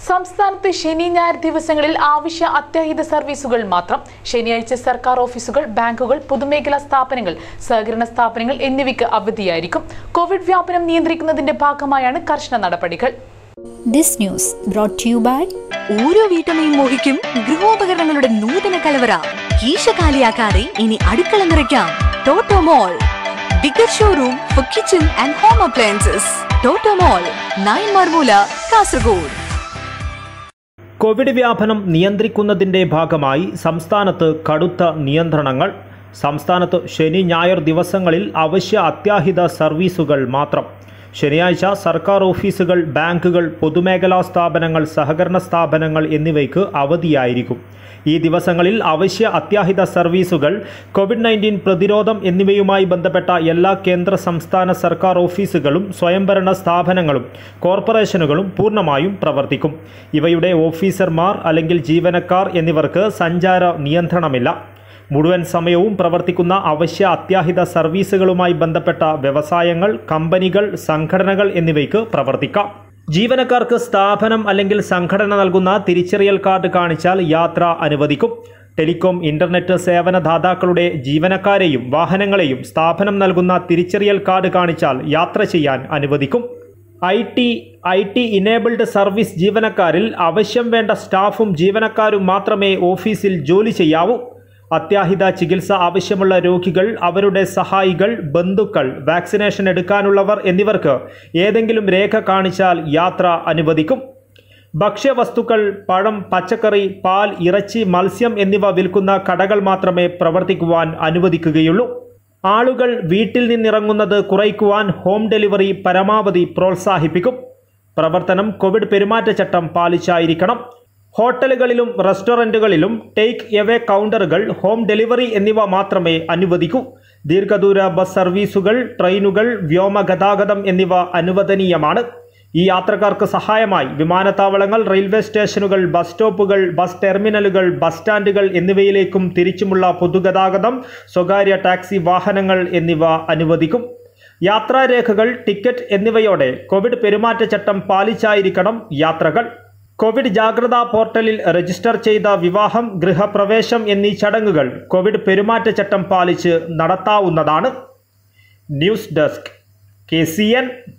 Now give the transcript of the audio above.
സംസ്ഥാനത്ത് ശനി ഞായർ ദിവസങ്ങളിൽ ആവശ്യ അത്യാഹിത സർവീസുകൾ മാത്രം ശനിയാഴ്ച സർക്കാർ ഓഫീസുകൾ ബാങ്കുകൾ പൊതുമേഖലാ സ്ഥാപനങ്ങൾ സഹകരണ സ്ഥാപനങ്ങൾ എന്നിവയ്ക്ക് അവധിയായിരിക്കും കോവിഡ് വ്യാപനം നിയന്ത്രിക്കുന്നതിന്റെ ഭാഗമായാണ് കർശന നടപടികൾ This news brought to you by ഓരോ വീട്ടമ്മയും മോഹിക്കും ഗൃഹോപകരണങ്ങളുടെ നൂതന കലവറ കീശ കാലിയാക്കാതെ ഇനി അടുക്കള നിറയ്ക്കാം Toto mall bigger showroom for kitchen and home appliances Toto mall nine മർമൂല കാസർഗോഡ് കോവിഡ് വ്യാപനം നിയന്ത്രിക്കുന്നതിന്റെ ഭാഗമായി സംസ്ഥാനത്ത് കടുത്ത നിയന്ത്രണങ്ങൾ സംസ്ഥാനത്ത് ശനി ഞായർ ദിവസങ്ങളിൽ അവശ്യ അത്യാഹിത സർവീസുകൾ മാത്രം ശനിയാഴ്ച സർക്കാർ ഓഫീസുകൾ ബാങ്കുകൾ പൊതുമേഖലാ സ്ഥാപനങ്ങൾ സഹകരണ സ്ഥാപനങ്ങൾ എന്നിവയ്ക്ക് അവധിയായിരിക്കും ഈ ദിവസങ്ങളിൽ അവശ്യ അത്യാഹിത സർവീസുകൾ കോവിഡ് നയൻറ്റീൻ പ്രതിരോധം എന്നിവയുമായി ബന്ധപ്പെട്ട എല്ലാ കേന്ദ്ര സംസ്ഥാന സർക്കാർ ഓഫീസുകളും സ്വയംഭരണ സ്ഥാപനങ്ങളും കോർപ്പറേഷനുകളും പൂർണ്ണമായും പ്രവർത്തിക്കും ഇവയുടെ ഓഫീസർമാർ അല്ലെങ്കിൽ ജീവനക്കാർ എന്നിവർക്ക് സഞ്ചാര നിയന്ത്രണമില്ല മുഴുവൻ സമയവും പ്രവർത്തിക്കുന്ന അവശ്യ അത്യാഹിത സർവീസുകളുമായി ബന്ധപ്പെട്ട വ്യവസായങ്ങൾ കമ്പനികൾ സംഘടനകൾ എന്നിവയ്ക്ക് പ്രവർത്തിക്കാം ജീവനക്കാർക്ക് സ്ഥാപനം അല്ലെങ്കിൽ സംഘടന നൽകുന്ന തിരിച്ചറിയൽ കാർഡ് കാണിച്ചാൽ യാത്ര അനുവദിക്കും ടെലികോം ഇന്റർനെറ്റ് സേവന ദാതാക്കളുടെ ജീവനക്കാരെയും വാഹനങ്ങളെയും സ്ഥാപനം നൽകുന്ന തിരിച്ചറിയൽ കാർഡ് കാണിച്ചാൽ യാത്ര ചെയ്യാൻ അനുവദിക്കും I T I T enabled service ജീവനക്കാരിൽ ആവശ്യം വേണ്ട സ്റ്റാഫും ജീവനക്കാരും മാത്രമേ ഓഫീസിൽ ജോലി ചെയ്യാവൂ അത്യാഹിത ചികിത്സ ആവശ്യമുള്ള രോഗികൾ അവരുടെ സഹായികൾ ബന്ധുക്കൾ വാക്സിനേഷൻ എടുക്കാനുള്ളവർ എന്നിവർക്ക് ഏതെങ്കിലും രേഖ കാണിച്ചാൽ യാത്ര അനുവദിക്കും ഭക്ഷ്യവസ്തുക്കൾ പഴം പച്ചക്കറി പാൽ ഇറച്ചി മത്സ്യം എന്നിവ വിൽക്കുന്ന കടകൾ മാത്രമേ പ്രവർത്തിക്കുവാൻ അനുവദിക്കുകയുള്ളൂ ആളുകൾ വീട്ടിൽ നിന്നിറങ്ങുന്നത് കുറയ്ക്കുവാൻ ഹോം ഡെലിവറി പരമാവധി പ്രോത്സാഹിപ്പിക്കും പ്രവർത്തനം കോവിഡ് പെരുമാറ്റച്ചട്ടം പാലിച്ചായിരിക്കണം ഹോട്ടലുകളിലും റെസ്റ്റോറൻറ്റുകളിലും ടേക്ക് എവേ കൗണ്ടറുകൾ ഹോം ഡെലിവറി എന്നിവ മാത്രമേ അനുവദിക്കൂ ദീർഘദൂര ബസ് സർവീസുകൾ ട്രെയിനുകൾ വ്യോമഗതാഗതം എന്നിവ അനുവദനീയമാണ് ഈ യാത്രക്കാർക്ക് സഹായമായി വിമാനത്താവളങ്ങൾ റെയിൽവേ സ്റ്റേഷനുകൾ ബസ് സ്റ്റോപ്പുകൾ ബസ് ടെർമിനലുകൾ ബസ് സ്റ്റാൻഡുകൾ എന്നിവയിലേക്കും തിരിച്ചുമുള്ള പൊതുഗതാഗതം സ്വകാര്യ ടാക്സി വാഹനങ്ങൾ എന്നിവ അനുവദിക്കും യാത്രാരേഖകൾ ടിക്കറ്റ് എന്നിവയോടെ കോവിഡ് പെരുമാറ്റച്ചട്ടം പാലിച്ചായിരിക്കണം യാത്രകൾ കോവിഡ് ജാഗ്രതാ പോർട്ടലിൽ രജിസ്റ്റർ ചെയ്ത വിവാഹം ഗൃഹപ്രവേശം എന്നീ ചടങ്ങുകൾ കോവിഡ് പെരുമാറ്റച്ചട്ടം പാലിച്ച് നടത്താവുന്നതാണ് news desk K C N